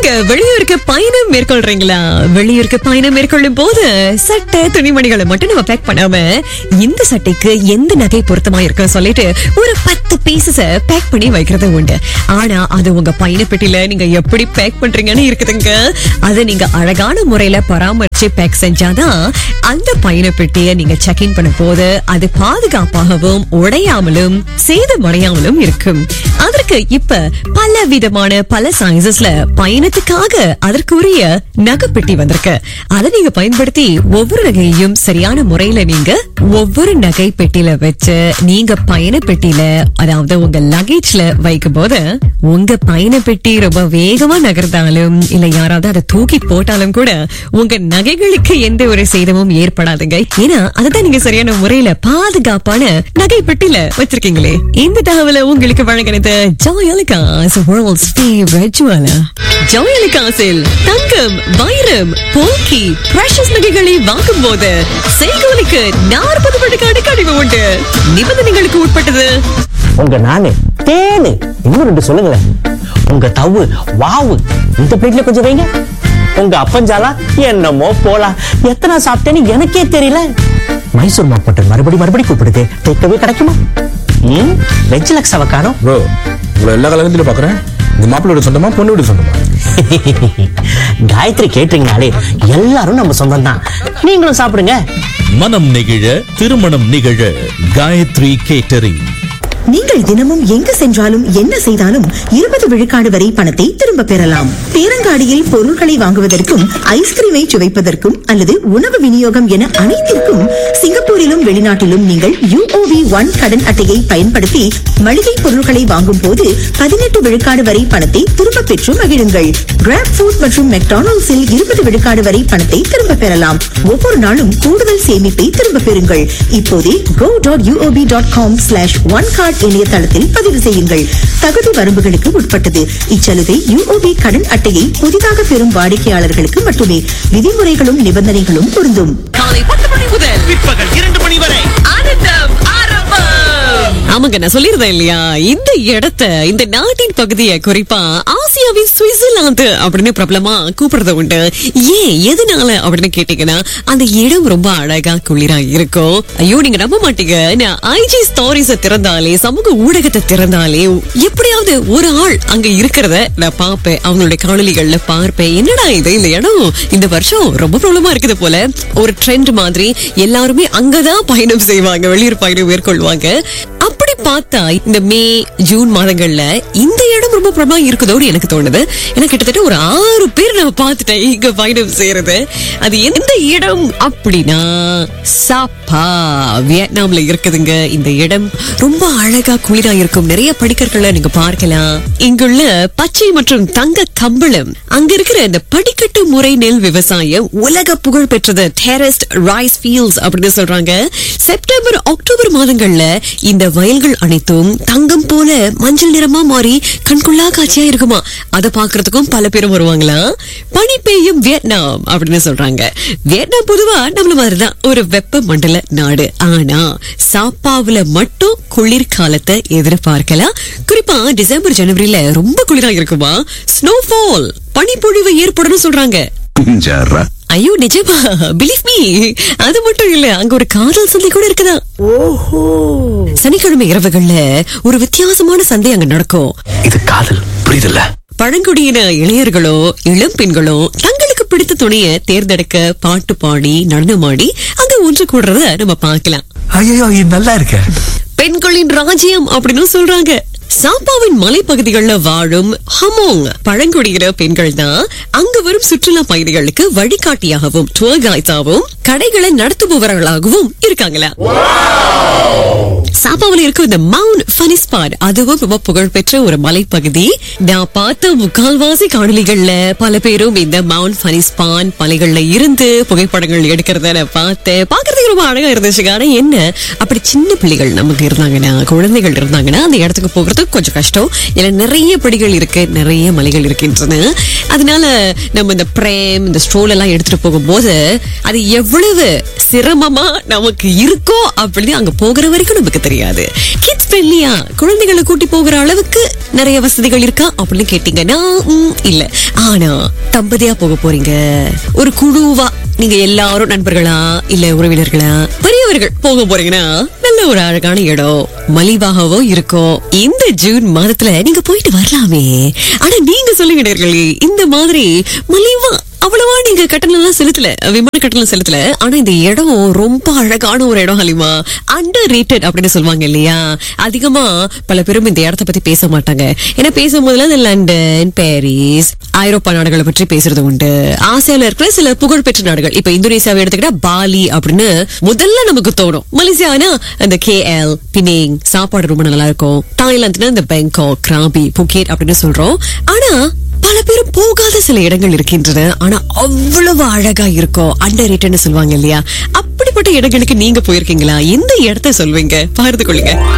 வெளியூருக்கு பயணம் மேற்கொள்றீங்களா வெளியூருக்கு பயணம் மேற்கொள்ளும் போது சட்டை துணிமணிகளை மட்டும் நம்ம பேக் பண்ணாம இந்த சட்டைக்கு எந்த நகை பொருத்தமா இருக்கு சொல்லிட்டு ஒரு பத்து பீசஸ பேக் பண்ணி வைக்கிறது உண்டு ஆனா அது உங்க பயண பெட்டியில நீங்க எப்படி பேக் பண்றீங்கன்னு இருக்குதுங்க அதை நீங்க அழகான முறையில பராமரிச்சு பேக் செஞ்சாதான் அந்த பயண பெட்டியை நீங்க செக் இன் பண்ணும் போது அது பாதுகாப்பாகவும் உடையாமலும் சேதமடையாமலும் இருக்கும் அதற்கு இப்ப பல விதமான பல சைசஸ்ல பயணத்துக்காக அதற்குரிய நகைப்பெட்டி வந்திருக்கு அதை நீங்க பயன்படுத்தி ஒவ்வொரு நகையையும் சரியான முறையில நீங்க ஒவ்வொரு நகை பெட்டியில வச்சு நீங்க பயண பெட்டியில அதாவது உங்க லகேஜ்ல வைக்கும் போது உங்க பயண பெட்டி ரொம்ப வேகமா நகர்ந்தாலும் இல்ல யாராவது அதை தூக்கி போட்டாலும் கூட உங்க நகைகளுக்கு எந்த ஒரு சேதமும் ஏற்படாதுங்க ஏன்னா அதுதான் நீங்க சரியான முறையில பாதுகாப்பான நகை பெட்டியில வச்சிருக்கீங்களே இந்த தகவலை உங்களுக்கு வழங்கினது ஜோயலிகாஸ் வேர்ல்ட்ஸ் ஃபேவரட் ஜுவலர் ஜோயலிகாஸில் தங்கம் வைரம் போக்கி பிரஷஸ் நகைகளை வாங்கும் போது செய்கூலிக்கு நாற்பது விழுக்காடு கழிவு உண்டு நிபந்தனைகளுக்கு உட்பட்டது உங்க நானு தேனு இன்னும் ரெண்டு சொல்லுங்களேன் உங்க தவு வாவு இந்த பிளேட்ல கொஞ்சம் வைங்க உங்க அப்பஞ்சாலா என்னமோ போலாம் எத்தனை சாப்பிட்டேன்னு எனக்கே தெரியல மைசூர் மாப்பட்டு மறுபடி மறுபடி கூப்பிடுது டேக்கவே கிடைக்குமா ம் வெஜ் லக்ஸாவை காணோம் ப்ரோ உங்களை எல்லா கல்யாணத்திலும் பாக்குறேன் இந்த மாப்பிள்ளோட சொந்தமா பொண்ணு வீடு சொந்தமா காயத்ரி கேட்டீங்கனாலே எல்லாரும் நம்ம சொந்தம் தான் நீங்களும் சாப்பிடுங்க மனம் நெகிழ திருமணம் நிகழ காயத்ரி கேட்டரிங் நீங்கள் தினமும் எங்கு சென்றாலும் என்ன செய்தாலும் இருபது விழுக்காடு வரை பணத்தை திரும்ப பெறலாம் பேரங்காடியில் பொருட்களை வாங்குவதற்கும் ஐஸ்கிரீமை சுவைப்பதற்கும் அல்லது உணவு விநியோகம் என அனைத்திற்கும் சிங்கப்பூரிலும் வெளிநாட்டிலும் நீங்கள் யூஓவி ஒன் கடன் அட்டையை பயன்படுத்தி மளிகை பொருட்களை வாங்கும் போது பதினெட்டு விழுக்காடு வரை பணத்தை திரும்ப பெற்று மகிழுங்கள் கிராப் ஃபுட் மற்றும் மெக்டானல்ட்ஸில் இருபது விழுக்காடு வரை பணத்தை திரும்ப பெறலாம் ஒவ்வொரு நாளும் கூடுதல் சேமிப்பை திரும்ப பெறுங்கள் இப்போதே go dot UOB dot com slash one card இணையதளத்தில் பதிவு செய்யுங்கள் தகுதி வரம்புகளுக்கு உட்பட்டது இச்சலுகை யூஓபி கடன் அட்டையை புதிதாக பெறும் வாடிக்கையாளர்களுக்கு மட்டுமே விதிமுறைகளும் நிபந்தனைகளும் பொருந்தும் காலை பத்து மணி முதல் பிற்பகல் இரண்டு மணி வரை ஆனந்தம் ஆரம்பம் ஆமாங்க நான் சொல்லியிருந்தேன் இல்லையா இந்த இடத்த இந்த நாட்டின் பகுதியை குறிப்பா ஆசியாவின் சுவிட்சர்லாந்து அப்படின்னு பிரபலமா கூப்பிடுறது உண்டு ஏன் எதனால அப்படின்னு கேட்டீங்கன்னா அந்த இடம் ரொம்ப அழகா குளிரா இருக்கும் ஐயோ நீங்க நம்ப மாட்டீங்க நான் ஐஜி ஸ்டோரிஸ திறந்தாலே சமூக ஊடகத்தை திறந்தாலே எப்படியாவது ஒரு ஆள் அங்க இருக்கிறத நான் பார்ப்பேன் அவங்களுடைய காணொலிகள்ல பார்ப்பேன் என்னடா இது இந்த இடம் இந்த வருஷம் ரொம்ப பிரபலமா இருக்குது போல ஒரு ட்ரெண்ட் மாதிரி எல்லாருமே அங்கதான் பயணம் செய்வாங்க வெளியூர் பயணம் மேற்கொள்வாங்க அப்படி பார்த்தா இந்த மே ஜூன் மாதங்கள்ல இந்த இடம் ரொம்ப பிரபலமா இருக்குதோடு எனக்கு தோணுது ஏன்னா கிட்டத்தட்ட ஒரு ஆறு பேர் நான் பார்த்துட்டேன் இங்க பயணம் செய்யறது அது எந்த இடம் அப்படின்னா சாப்பா வியட்நாம்ல இருக்குதுங்க இந்த இடம் ரொம்ப அழகா குளிரா இருக்கும் நிறைய படிக்கற்களை நீங்க பார்க்கலாம் இங்குள்ள பச்சை மற்றும் தங்க கம்பளம் அங்க இருக்கிற இந்த படிக்கட்டு முறை நெல் விவசாயம் உலக புகழ் பெற்றது டெரஸ்ட் ரைஸ் ஃபீல்ட்ஸ் அப்படின்னு சொல்றாங்க செப்டம்பர் அக்டோபர் மாதங்கள்ல இந்த வயல்கள் அனைத்தும் தங்கம் போல மஞ்சள் நிறமா மாறி கண்கொள்ளா காட்சியா இருக்குமா அதை பாக்குறதுக்கும் பல பேர் வருவாங்களா பனி பெய்யும் வியட்நாம் அப்படின்னு சொல்றாங்க வியட்நாம் பொதுவா நம்மள மாதிரிதான் ஒரு வெப்ப மண்டல நாடு ஆனா சாப்பாவுல மட்டும் குளிர்காலத்தை எதிர்பார்க்கலாம் குறிப்பா டிசம்பர் ஜனவரியில ரொம்ப குளிரா இருக்குமா ஸ்னோஃபால் பனிப்பொழிவு ஏற்படும் சொல்றாங்க ஐயோ நிஜமா பிலீவ் மீ அது மட்டும் இல்ல அங்க ஒரு காதல் சந்தை கூட இருக்குதா சனிக்கிழமை இரவுகள்ல ஒரு வித்தியாசமான சந்தை அங்க நடக்கும் இது காதல் புரியுதுல்ல பழங்குடியின இளையர்களோ இளம் பெண்களோ தங்களுக்கு பிடித்த துணியை தேர்ந்தெடுக்க பாட்டு பாடி நடனமாடி அங்க ஒன்று கூடுறத நம்ம பார்க்கலாம் ஐயோ இது நல்லா இருக்க பெண்களின் ராஜ்யம் அப்படின்னு சொல்றாங்க சாப்பாவின் மலைப்பகுதிகளில் வாழும் ஹமோங் பழங்குடியின பெண்கள் தான் அங்க வரும் சுற்றுலா பயணிகளுக்கு வழிகாட்டியாகவும் டூர் கைட்ஸாகவும் கடைகளை நடத்துபவர்களாகவும் இருக்காங்களா சாப்பாவில் இருக்கும் இந்த மவுண்ட் ஃபனிஸ்பாட் அதுவும் ரொம்ப புகழ்பெற்ற ஒரு மலைப்பகுதி நான் பார்த்த முக்கால்வாசி காணொலிகள்ல பல பேரும் இந்த மவுண்ட் ஃபனிஸ்பான் மலைகள்ல இருந்து புகைப்படங்கள் எடுக்கிறத நான் பார்த்தேன் பார்க்கறதுக்கு ரொம்ப அழகா இருந்துச்சு ஆனா என்ன அப்படி சின்ன பிள்ளைகள் நமக்கு இருந்தாங்கன்னா குழந்தைகள் இருந்தாங்கன்னா அந்த இடத்துக்கு போகிறது கொஞ்சம் கஷ்டம் ஏன்னா நிறைய படிகள் இருக்கு நிறைய மலைகள் இருக்கின்றன அதனால நம்ம இந்த பிரேம் இந்த ஸ்ட்ரோல் எல்லாம் எடுத்துட்டு போகும்போது அது எவ்வளவு சிரமமா நமக்கு இருக்கோ அப்படின்னு அங்க போகிற வரைக்கும் நமக்கு தெரியாது கிட்ஸ் ஃப்ரெண்ட்லியா குழந்தைகளை கூட்டி போகிற அளவுக்கு நிறைய வசதிகள் இருக்கா அப்படின்னு கேட்டீங்கன்னா ம், இல்ல ஆனா தம்பதியா போக போறீங்க ஒரு குழுவா நீங்க எல்லாரும் நண்பர்களா இல்ல உறவினர்களா பெரியவர்கள் போக போறீங்கன்னா நல்ல ஒரு அழகான இடம் மலிவாகவும் இருக்கும் இந்த ஜூன் மாதத்துல நீங்க போயிட்டு வரலாமே ஆனா நீங்க சொல்லுங்க நேயர்களே இந்த மாதிரி மலிவா அவ்வளவா நீங்க கட்டணம் எல்லாம் செலுத்தல விமான கட்டணம் செலுத்தல ஆனா இந்த இடம் ரொம்ப அழகான ஒரு இடம் ஹலிமா அண்டர் ரேட்டட் அப்படின்னு சொல்லுவாங்க இல்லையா அதிகமா பல பேரும் இந்த இடத்த பத்தி பேச மாட்டாங்க ஏன்னா பேசும்போதுல இந்த லண்டன் பாரிஸ் ஐரோப்பா நாடுகளை பற்றி பேசுறது உண்டு ஆசியால இருக்கிற சில புகழ்பெற்ற நாடுகள் இப்ப இந்தோனேசியாவை எடுத்துக்கிட்டா பாலி அப்படின்னு முதல்ல நமக்கு தோணும் மலேசியானா அந்த கேஎல் பினிங் சாப்பாடு ரொம்ப நல்லா இருக்கும் தாய்லாந்துனா இந்த பேங்காக் கிராபி புகேட் அப்படின்னு சொல்றோம் ஆனா பல பேரும் போகாத சில இடங்கள் இருக்கின்றன ஆனா அவ்வளவு அழகா இருக்கும் அண்டர் சொல்லுவாங்க இல்லையா அப்படிப்பட்ட இடங்களுக்கு நீங்க போயிருக்கீங்களா எந்த இடத்த சொல்வீங்க பகிர்ந்து கொள்ளுங்க